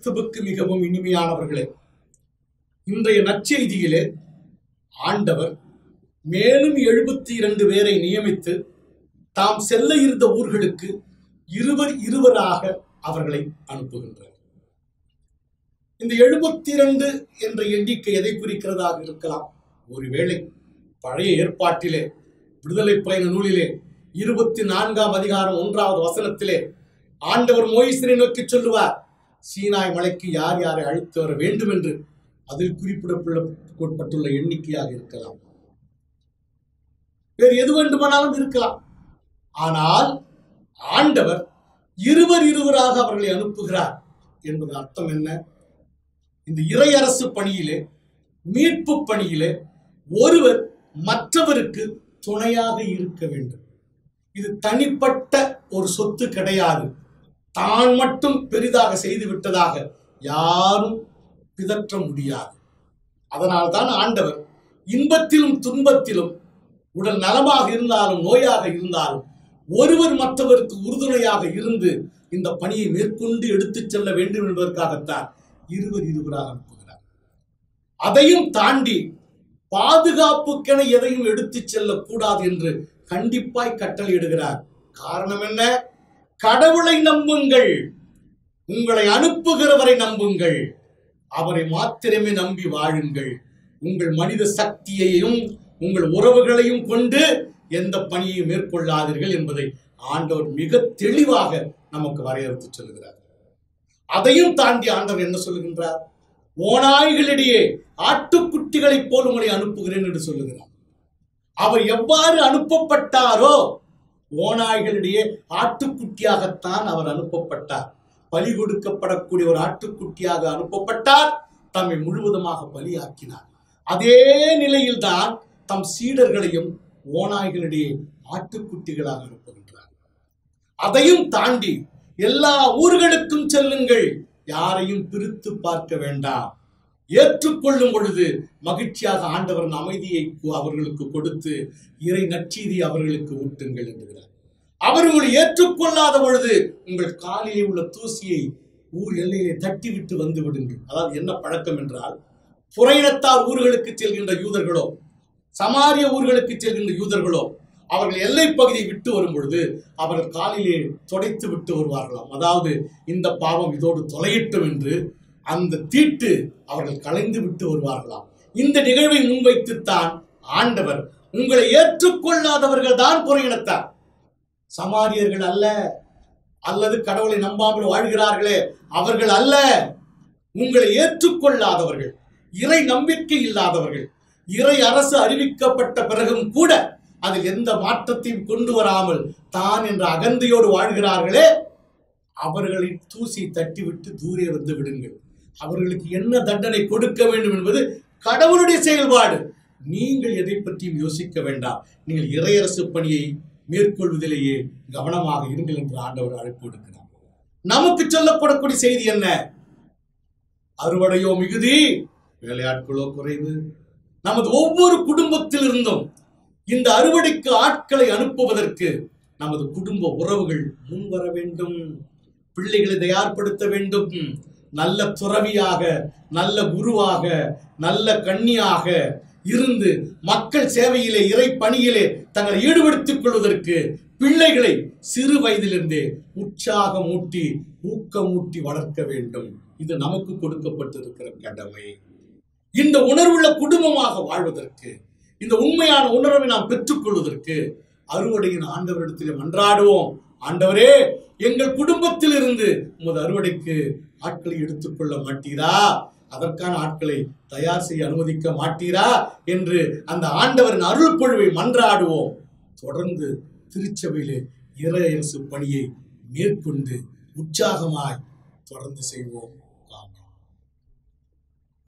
கிறிஸ்துவுக்கு மிகவும் இனிமையானவர்களே இன்றைய நற்செய்தியிலே ஆண்டவர் மேலும் எழுபத்தி இரண்டு பேரை நியமித்து தாம் செல்ல இருந்த ஊர்களுக்கு இருவர் இருவராக அவர்களை அனுப்புகின்றார் இந்த எழுபத்தி இரண்டு என்ற எண்ணிக்கை எதை குறிக்கிறதாக இருக்கலாம் ஒருவேளை பழைய ஏற்பாட்டிலே விடுதலை பயண நூலிலே இருபத்தி நான்காம் அதிகாரம் ஒன்றாவது வசனத்திலே ஆண்டவர் மோயிசனை நோக்கி சொல்லுவார் சீனாய் மலைக்கு யார் யாரை அழைத்து வர வேண்டும் என்று அதில் குறிப்பிடப்பட்டுள்ள எண்ணிக்கையாக இருக்கலாம் வேறு எது வேண்டுமானாலும் இருக்கலாம் ஆனால் ஆண்டவர் இருவர் இருவராக அவர்களை அனுப்புகிறார் என்பது அர்த்தம் என்ன இந்த இறையரசு பணியிலே மீட்பு பணியிலே ஒருவர் மற்றவருக்கு துணையாக இருக்க வேண்டும் இது தனிப்பட்ட ஒரு சொத்து கிடையாது தான் மட்டும் பெரிதாக செய்து விட்டதாக யாரும் பிதற்ற முடியாது அதனால்தான் ஆண்டவர் இன்பத்திலும் துன்பத்திலும் உடல் நலமாக இருந்தாலும் நோயாக இருந்தாலும் ஒருவர் மற்றவருக்கு உறுதுணையாக இருந்து இந்த பணியை மேற்கொண்டு எடுத்துச் செல்ல வேண்டும் என்பதற்காகத்தான் இருவர் இருவராக அனுப்புகிறார் அதையும் தாண்டி பாதுகாப்புக்கென எதையும் எடுத்துச் செல்லக்கூடாது என்று கண்டிப்பாய் கட்டளையிடுகிறார் காரணம் என்ன கடவுளை நம்புங்கள் உங்களை அனுப்புகிறவரை நம்புங்கள் அவரை மாத்திரமே நம்பி வாழுங்கள் உங்கள் மனித சக்தியையும் உங்கள் உறவுகளையும் கொண்டு எந்த பணியையும் மேற்கொள்ளாதீர்கள் என்பதை ஆண்டவர் மிக தெளிவாக நமக்கு வரையறுத்து சொல்லுகிறார் அதையும் தாண்டி ஆண்டவர் என்ன சொல்லுகின்றார் ஓநாய்களிடையே ஆட்டுக்குட்டிகளைப் போல் உங்களை அனுப்புகிறேன் என்று சொல்லுகிறார் அவர் எவ்வாறு அனுப்பப்பட்டாரோ ஓநாய்களிடையே ஆட்டுக்குட்டியாகத்தான் அவர் அனுப்பப்பட்டார் பலி கொடுக்கப்படக்கூடிய ஒரு ஆட்டுக்குட்டியாக அனுப்பப்பட்டார் தம்மை முழுவதுமாக பலியாக்கினார் அதே நிலையில்தான் தம் சீடர்களையும் ஓநாய்களிடையே ஆட்டுக்குட்டிகளாக அனுப்புகின்றார் அதையும் தாண்டி எல்லா ஊர்களுக்கும் செல்லுங்கள் யாரையும் பிரித்து பார்க்க வேண்டாம் ஏற்றுக்கொள்ளும் பொழுது மகிழ்ச்சியாக ஆண்டவரின் அமைதியை கு- அவர்களுக்கு கொடுத்து இறை நற்செய்தி அவர்களுக்கு ஊட்டுங்கள் என்கிறார் அவர்களை ஏற்றுக்கொள்ளாத பொழுது உங்கள் காலிலே உள்ள தூசியை ஊர் எல்லையிலே தட்டி விட்டு வந்து விடுங்கள் அதாவது என்ன பழக்கம் என்றால் புறையினத்தார் ஊர்களுக்கு செல்கின்ற யூதர்களோ சமாரிய ஊர்களுக்கு செல்கின்ற யூதர்களோ அவர்கள் எல்லைப் பகுதியை விட்டு வரும் பொழுது அவர்கள் காலிலே துடைத்து விட்டு வருவார்களாம் அதாவது இந்த பாவம் இதோடு தொலையட்டும் என்று அந்த தீட்டு அவர்கள் கலைந்து விட்டு வருவார்களாம் இந்த நிகழ்வை முன்வைத்துத்தான் ஆண்டவர் உங்களை ஏற்றுக்கொள்ளாதவர்கள் தான் புறையினத்தார் சமாரியர்கள் அல்ல அல்லது கடவுளை நம்பாமல் வாழ்கிறார்களே அவர்கள் அல்ல உங்களை ஏற்றுக்கொள்ளாதவர்கள் இறை நம்பிக்கை இல்லாதவர்கள் இறை அரசு அறிவிக்கப்பட்ட பிறகும் கூட அதில் எந்த மாற்றத்தையும் கொண்டு வராமல் தான் என்ற அகந்தையோடு வாழ்கிறார்களே அவர்களை தூசி தட்டிவிட்டு தூரே வந்து விடுங்கள் அவர்களுக்கு என்ன தண்டனை கொடுக்க வேண்டும் என்பது கடவுளுடைய செயல்பாடு நீங்கள் எதை பற்றியும் யோசிக்க வேண்டாம் நீங்கள் இறையரசு பணியை மேற்கொள்வதிலேயே கவனமாக இருங்கள் என்று ஆண்டவர் அழைப்பு விடுக்கிறார் நமக்கு சொல்லப்படக்கூடிய செய்தி என்ன அறுவடையோ மிகுதி வேலையாட்களோ குறைவு நமது ஒவ்வொரு குடும்பத்தில் இருந்தும் இந்த அறுவடைக்கு ஆட்களை அனுப்புவதற்கு நமது குடும்ப உறவுகள் முன்வர வேண்டும் பிள்ளைகளை தயார்படுத்த வேண்டும் நல்ல துறவியாக நல்ல குருவாக நல்ல கன்னியாக இருந்து மக்கள் சேவையிலே இறை பணியிலே தங்களை ஈடுபடுத்திக் கொள்வதற்கு பிள்ளைகளை சிறு வயதிலிருந்தே உற்சாகமூட்டி ஊக்கமூட்டி வளர்க்க வேண்டும் இது நமக்கு கொடுக்கப்பட்டிருக்கிற கடமை இந்த உணர்வுள்ள குடும்பமாக வாழ்வதற்கு இந்த உண்மையான உணர்வை நாம் பெற்றுக்கொள்வதற்கு அறுவடையின் ஆண்டவரிடத்திலே மன்றாடுவோம் ஆண்டவரே எங்கள் குடும்பத்தில் இருந்து உமது அறுவடைக்கு ஆட்களை எடுத்துக்கொள்ள மாட்டீரா அதற்கான ஆட்களை தயார் செய்ய அனுமதிக்க மாட்டீரா என்று அந்த ஆண்டவரின் அருள் பொழிவை மன்றாடுவோம் தொடர்ந்து திருச்சபையிலே இறையரசு பணியை மேற்கொண்டு உற்சாகமாய் தொடர்ந்து செய்வோம்